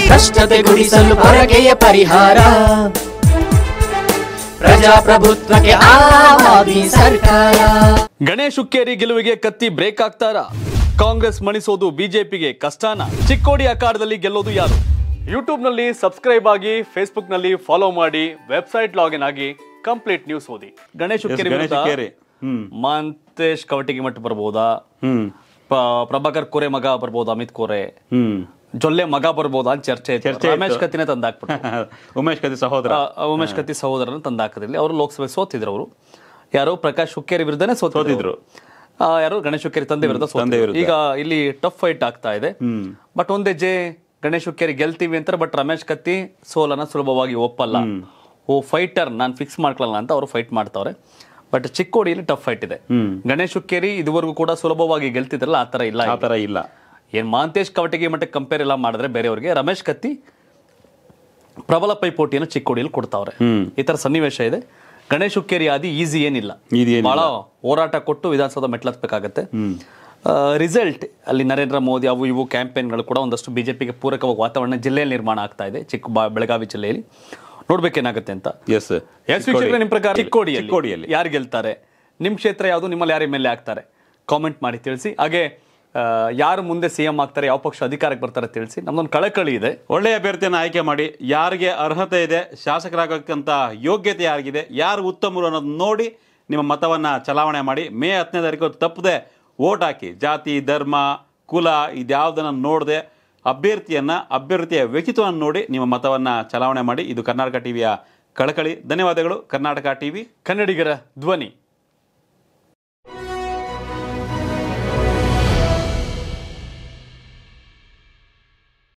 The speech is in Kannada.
ಭ್ರಷ್ಟತೆ ಗುಡಿಸಲು ಪೊರಕೆಯ ಪರಿಹಾರ ಪ್ರಜಾಪ್ರಭುತ್ವಕ್ಕೆ ಆವಾದಿ ಸರ್ಕಾರ ಗಣೇಶ್ ಹುಕ್ಕೇರಿ ಗೆಲುವಿಗೆ ಕತ್ತಿ ಬ್ರೇಕ್ ಆಗ್ತಾರಾ ಕಾಂಗ್ರೆಸ್ ಮಣಿಸೋದು ಬಿಜೆಪಿಗೆ ಕಷ್ಟನಾ ಚಿಕ್ಕೋಡಿ ಅಖಾಡದಲ್ಲಿ ಗೆಲ್ಲೋದು ಯಾರು ಯೂಟ್ಯೂಬ್ ನಲ್ಲಿ ಸಬ್ಸ್ಕ್ರೈಬ್ ಆಗಿ ಫೇಸ್ಬುಕ್ ನಲ್ಲಿ ಫಾಲೋ ಮಾಡಿ ವೆಬ್ಸೈಟ್ ಲಾಗಿನ್ ಆಗಿ ಕಂಪ್ಲೀಟ್ ನ್ಯೂಸ್ ಓದಿ ಗಣೇಶ್ ಹುಕ್ಕೇರಿ ಗಣೇಶ್ ವಿರುದ್ಧ ಹುಕ್ಕೇರಿ. ಹ್ಮ್. ಮಾಂತೇಶ್ ಕವಟಿಗೆ ಮಠ ಬರ್ಬೋದಾ ಹ್ಮ್ ಪ- ಪ್ರಭಾಕರ್ ಕೋರೆ ಮಗ ಬರ್ಬೋದಾ ಅಮಿತ್ ಕೋರೆ ಹ್ಮ್ ಜೊಲ್ಲೆ ಮಗ ಬರ್ಬೋದಾ ಅಂತ ಚರ್ಚೆ ಇತ್ತು. ಚರ್ಚೆ ಇತ್ತು. ರಮೇಶ್ ಕತ್ತಿನೇ ತಂದಾಕ್ಬಿಟ್ಟು ಉಮೇಶ್ ಕತ್ತಿ ಸಹೋದರ ಆ, ಉಮೇಶ್ ಕತ್ತಿ ಸಹೋದರನ ತಂದಾಕದ್ರಲ್ಲಿ ಅವರು ಲೋಕಸಭೆ ಸೋತಿದ್ರು ಅವರು ಯಾರೋ ಪ್ರಕಾಶ್ ಹುಕ್ಕೇರಿ ವಿರುದ್ಧನೇ ಸೋತಿದ್ರು ಸೋತಿದ್ರು. ಆ, ಯಾರೋ ಗಣೇಶ್ ಹುಕ್ಕೇರಿ ತಂದೆ ವಿರುದ್ಧ ತಂದೆ ಸೋತಿದ್ರು ವಿರುದ್ಧ. ಈಗ ಇಲ್ಲಿ ಟಫ್ ಫೈಟ್ ಆಗ್ತಾ ಇದೆ ಹ್ಮ್. ಬಟ್ ಒಂದ್ ಹೆಜ್ಜೆ ಗಣೇಶ್ ಹುಕ್ಕೇರಿ ಗೆಲ್ತೀವಿ ಅಂತಾರೆ ಬಟ್ ರಮೇಶ್ ಕತ್ತಿ ಸೋಲನ ಸುಲಭವಾಗಿ ಒಪ್ಪಲ್ಲ ಓ ಫೈಟರ್ ನಾನು ಫಿಕ್ಸ್ ಮಾಡ್ಕೊಳ್ಳಲ್ಲ ಅಂತ ಅವರು ಫೈಟ್ ಮಾಡ್ತಾವ್ರೆ ಬಟ್ ಚಿಕ್ಕೋಡಿಯಲ್ಲಿ ಟಫ್ ಫೈಟ್ ಇದೆ ಹ್ಮ್. ಗಣೇಶ್ ಹುಕ್ಕೇರಿ ಇದುವರೆಗೂ ಕೂಡ ಸುಲಭವಾಗಿ ಗೆಲ್ತಿದ್ರಲ್ಲ ಆ ತರ ಇಲ್ಲ ಆ ಈಗ. ತರ ಇಲ್ಲ ಏನ್ ಮಹಾಂತೇಶ್ ಕವಟಗಿ ಮಟ್ಟಕ್ಕೆ ಕಂಪೇರ್ ಎಲ್ಲ ಮಾಡಿದ್ರೆ ಬೇರೆಯವ್ರಿಗೆ ರಮೇಶ್ ಕತ್ತಿ ಪ್ರಬಲ ಪೈಪೋಟಿಯನ್ನು ಚಿಕ್ಕೋಡಿಯಲ್ಲಿ ಕೊಡ್ತಾವ್ರೆ ಹ್ಮ್. ಈ ತರ ಸನ್ನಿವೇಶ ಇದೆ ಗಣೇಶ್ ಹುಕ್ಕೇರಿ ಆದಿ ಈಸಿ ಏನಿಲ್ಲ Easy ಏನಿಲ್ಲ. ಬಹಳ ಹೋರಾಟ ಕೊಟ್ಟು ವಿಧಾನಸೌಧ ಮೆಟ್ಲತ್ಬೇಕಾಗತ್ತೆ ರಿಸಲ್ಟ್ ಅಲ್ಲಿ ನರೇಂದ್ರ ಮೋದಿ ಅವು ಇವು ಕ್ಯಾಂಪೇನ್ಗಳು ಕೂಡ ಒಂದಷ್ಟು ಬಿಜೆಪಿಗೆ ಪೂರಕವಾಗಿ ವಾತಾವರಣ ಜಿಲ್ಲೆಯಲ್ಲಿ ನಿರ್ಮಾಣ ಆಗ್ತಾ ಇದೆ ಚಿಕ್ಕ ಬಾ- ಬೆಳಗಾವಿ ಜಿಲ್ಲೆಯಲ್ಲಿ ನೋಡ್ಬೇಕೇನಾಗುತ್ತೆ ಅಂತ ಎಸ್ ಎಸ್ ವೀಕ್ಷಕರೇ, ನಿಮ್ ಪ್ರಕಾರ ಚಿಕ್ಕೋಡಿಯಲ್ಲಿ ಚಿಕ್ಕೋಡಿಯಲ್ಲಿ ಯಾರು ಗೆಲ್ತಾರೆ ನಿಮ್ ಕ್ಷೇತ್ರ ಯಾವುದು ನಿಮ್ಮಲ್ಲಿ ಯಾರು ಎಮ್ ಎಲ್ ಎ ಆಗ್ತಾರೆ ಕಾಮೆಂಟ್ ಮಾಡಿ ತಿಳಿಸಿ ಹಾಗೆ ಆ, ಯಾರು ಮುಂದೆ ಸಿಎಂ ಆಗ್ತಾರೆ ಯಾವ ಪಕ್ಷ ಅಧಿಕಾರಕ್ಕೆ ಬರ್ತಾರೆ ತಿಳಿಸಿ ನಮ್ದೊಂದು ಕಳಕಳಿ ಇದೆ ಒಳ್ಳೆಯ ಅಭ್ಯರ್ಥಿಯನ್ನು ಆಯ್ಕೆ ಮಾಡಿ ಯಾರಿಗೆ ಅರ್ಹತೆ ಇದೆ ಶಾಸಕರಾಗಕ್ಕಂತ ಯೋಗ್ಯತೆ ಯಾರಿಗಿದೆ ಯಾರು ಉತ್ತಮರು ಅನ್ನೋದು ನೋಡಿ ನಿಮ್ಮ ಮತವನ್ನ ಚಲಾವಣೆ ಮಾಡಿ ಮೇ ಹತ್ತನೇ ತಾರೀಕು ತಪ್ಪದೆ ವೋಟ್ ಹಾಕಿ ಜಾತಿ ಧರ್ಮ ಕುಲ ಇದ್ಯಾವುದನ್ನು ನೋಡದೆ ಅಭ್ಯರ್ಥಿಯನ್ನ ಅಭ್ಯರ್ಥಿಯ ವ್ಯಕ್ತಿತ್ವವನ್ನು ನೋಡಿ ನಿಮ್ಮ ಮತವನ್ನ ಚಲಾವಣೆ ಮಾಡಿ ಇದು ಕರ್ನಾಟಕ ಟಿವಿಯ ಕಳಕಳಿ ಧನ್ಯವಾದಗಳು ಕರ್ನಾಟಕ ಟಿವಿ ಕನ್ನಡಿಗರ ಧ್ವನಿ